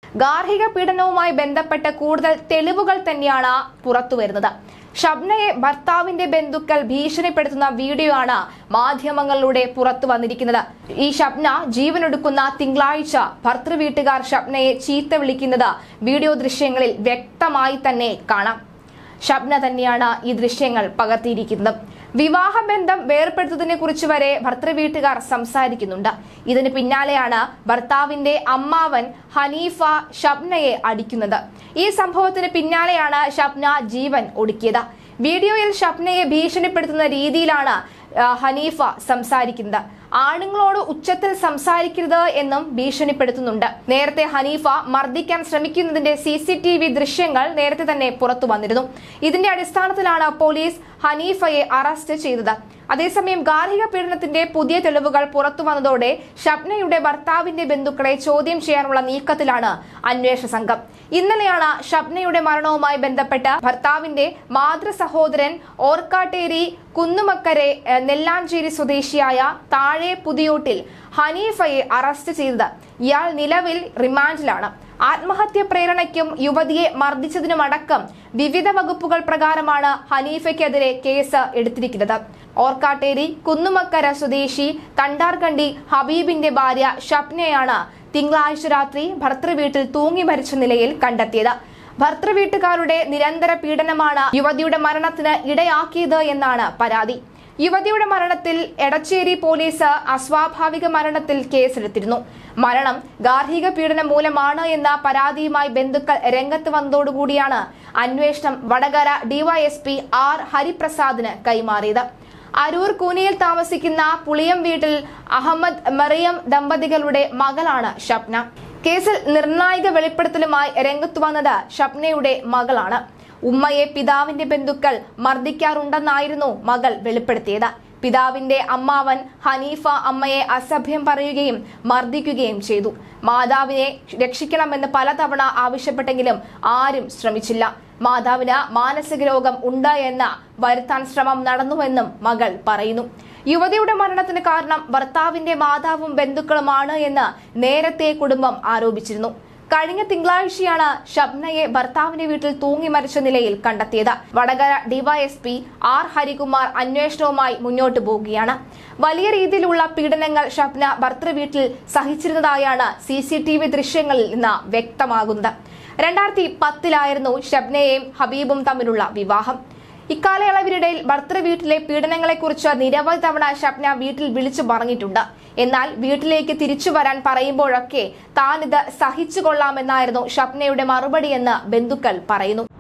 ഗാർഹിക പീഡനവുമായി ബന്ധപ്പെട്ട് കൂടുതൽ തെളിവുകൾ തന്നെയാണ് പുറത്തുവരുന്നത് ഷബ്നയെ ഭർത്താവിന്റെ ബന്ധുക്കൾ ഭീഷണിപ്പെടുത്തുന്ന വീഡിയോ ആണ് മാധ്യമങ്ങളിലൂടെ പുറത്തു വന്നിരിക്കുന്നത് ഈ ഷബ്ന ജീവനൊടുക്കുന്ന തിങ്കളാഴ്ച ഭർത്തൃ വീട്ടുകാർ ഷബ്നയെ ചീത്ത വിളിക്കുന്നത് വീഡിയോ ദൃശ്യങ്ങളിൽ വ്യക്തമായി തന്നെ കാണാം ഷബ്ന തന്നെയാണ് ഈ ദൃശ്യങ്ങൾ പകർത്തിയിരിക്കുന്നത് വിവാഹബന്ധം വേർപ്പെടുത്തതിനെ കുറിച്ച് വരെ ഭർത്തൃ വീട്ടുകാർ സംസാരിക്കുന്നുണ്ട് ഇതിന് പിന്നാലെയാണ് ഭർത്താവിന്റെ അമ്മാവൻ ഹനീഫ ഷബ്നയെ അടിക്കുന്നത് ഈ സംഭവത്തിന് പിന്നാലെയാണ് ഷബ്ന ജീവൻ ഒടുക്കിയത് വീഡിയോയിൽ ഷബ്നയെ ഭീഷണിപ്പെടുത്തുന്ന രീതിയിലാണ് ആ, ഹനീഫ സംസാരിക്കുന്നത് ആണുങ്ങളോട് ഉച്ചത്തിൽ സംസാരിക്കരുത് എന്നും ഭീഷണിപ്പെടുത്തുന്നുണ്ട് നേരത്തെ ഹനീഫ മർദ്ദിക്കാൻ ശ്രമിക്കുന്നതിന്റെ സി സി ടി വി ദൃശ്യങ്ങൾ നേരത്തെ തന്നെ പുറത്തു വന്നിരുന്നു ഇതിന്റെ അടിസ്ഥാനത്തിലാണ് പോലീസ് ഹനീഫയെ അറസ്റ്റ് ചെയ്തത് അതേസമയം ഗാർഹിക പീഡനത്തിന്റെ പുതിയ തെളിവുകൾ പുറത്തു വന്നതോടെ ഷബ്നയുടെ ഭർത്താവിന്റെ ബന്ധുക്കളെ ചോദ്യം ചെയ്യാനുള്ള നീക്കത്തിലാണ് അന്വേഷണ സംഘം ഇന്നലെയാണ് ഷബ്നയുടെ മരണവുമായി ബന്ധപ്പെട്ട് ഭർത്താവിന്റെ മാതൃ സഹോദരൻ ഓർക്കാട്ടേരി കുന്നുമക്കരെ ഏഹ്, നെല്ലാഞ്ചേരി സ്വദേശിയായ താഴെ പുതിയോട്ടിൽ ഹനീഫയെ അറസ്റ്റ് ചെയ്തത് ഇയാൾ നിലവിൽ റിമാൻഡിലാണ് ആത്മഹത്യ പ്രേരണയ്ക്കും യുവതിയെ മർദ്ദിച്ചതിനുമടക്കം വിവിധ വകുപ്പുകൾ പ്രകാരമാണ് ഹനീഫയ്ക്കെതിരെ കേസ് എടുത്തിരിക്കുന്നത് ഓർക്കാട്ടേരി കുന്നുമക്കര സ്വദേശി തണ്ടാർകണ്ടി ഹബീബിന്റെ ഭാര്യ ഷപ്നയാണ് തിങ്കളാഴ്ച രാത്രി ഭർത്തൃ വീട്ടിൽ തൂങ്ങി മരിച്ച നിലയിൽ കണ്ടെത്തിയത് ഭർത്തൃ വീട്ടുകാരുടെ നിരന്തര പീഡനമാണ് യുവതിയുടെ മരണത്തിന് ഇടയാക്കിയത് എന്നാണ് പരാതി യുവതിയുടെ മരണത്തിൽ എടച്ചേരി പോലീസ് അസ്വാഭാവിക മരണത്തിൽ കേസെടുത്തിരുന്നു മരണം ഗാർഹിക പീഡനം മൂലമാണ് എന്ന പരാതിയുമായി ബന്ധുക്കൾ രംഗത്ത് വന്നതോടുകൂടിയാണ് അന്വേഷണം വടകര ഡിവൈഎസ്പി ആർ ഹരിപ്രസാദിന് കൈമാറിയത് അരൂർ കൂനിയിൽ താമസിക്കുന്ന പുളിയം വീട്ടിൽ അഹമ്മദ് മറിയം ദമ്പതികളുടെ മകളാണ് ഷപ്ന കേസിൽ നിർണായക വെളിപ്പെടുത്തലുമായി രംഗത്തു വന്നത് ഷപ്നയുടെ മകളാണ് ഉമ്മയെ പിതാവിന്റെ ബന്ധുക്കൾ മർദ്ദിക്കാറുണ്ടെന്നായിരുന്നു മകൾ വെളിപ്പെടുത്തിയത് പിതാവിന്റെ അമ്മാവൻ ഹനീഫ അമ്മയെ അസഭ്യം പറയുകയും മർദ്ദിക്കുകയും ചെയ്തു മാതാവിനെ രക്ഷിക്കണമെന്ന് പലതവണ ആവശ്യപ്പെട്ടെങ്കിലും ആരും ശ്രമിച്ചില്ല മാതാവിന് മാനസിക രോഗം ഉണ്ട് എന്ന് വരുത്താൻ ശ്രമം നടന്നുവെന്നും മകൾ പറയുന്നു യുവതിയുടെ മരണത്തിന് കാരണം ഭർത്താവിന്റെ മാതാവും ബന്ധുക്കളുമാണ് എന്ന് നേരത്തെ കുടുംബം ആരോപിച്ചിരുന്നു കഴിഞ്ഞ തിങ്കളാഴ്ചയാണ് ഷബ്നയെ ഭർത്താവിന്റെ വീട്ടിൽ തൂങ്ങി മരിച്ച നിലയിൽ കണ്ടെത്തിയത് വടകര ഡിവൈഎസ്പി ആർ ഹരികുമാർ അന്വേഷണവുമായി മുന്നോട്ടു പോവുകയാണ് വലിയ രീതിയിലുള്ള പീഡനങ്ങൾ ഷബ്ന ഭർത്തൃ വീട്ടിൽ സഹിച്ചിരുന്നതായാണ് സി സി ടി വി ദൃശ്യങ്ങളിൽ നിന്ന് വ്യക്തമാകുന്നത് രണ്ടായിരത്തി പത്തിലായിരുന്നു ഷബ്നയെയും ഹബീബും തമ്മിലുള്ള വിവാഹം ഇക്കാലയളവിനിടയിൽ ഭർത്തൃ വീട്ടിലെ പീഡനങ്ങളെക്കുറിച്ച് നിരവധി തവണ ഷബ്ന വീട്ടിൽ വിളിച്ചു പറഞ്ഞിട്ടുണ്ട് എന്നാൽ വീട്ടിലേക്ക് തിരിച്ചു വരാൻ പറയുമ്പോഴൊക്കെ താൻ ഇത് സഹിച്ചു കൊള്ളാമെന്നായിരുന്നു ഷബ്നയുടെ മറുപടിയെന്ന് ബന്ധുക്കൾ പറയുന്നു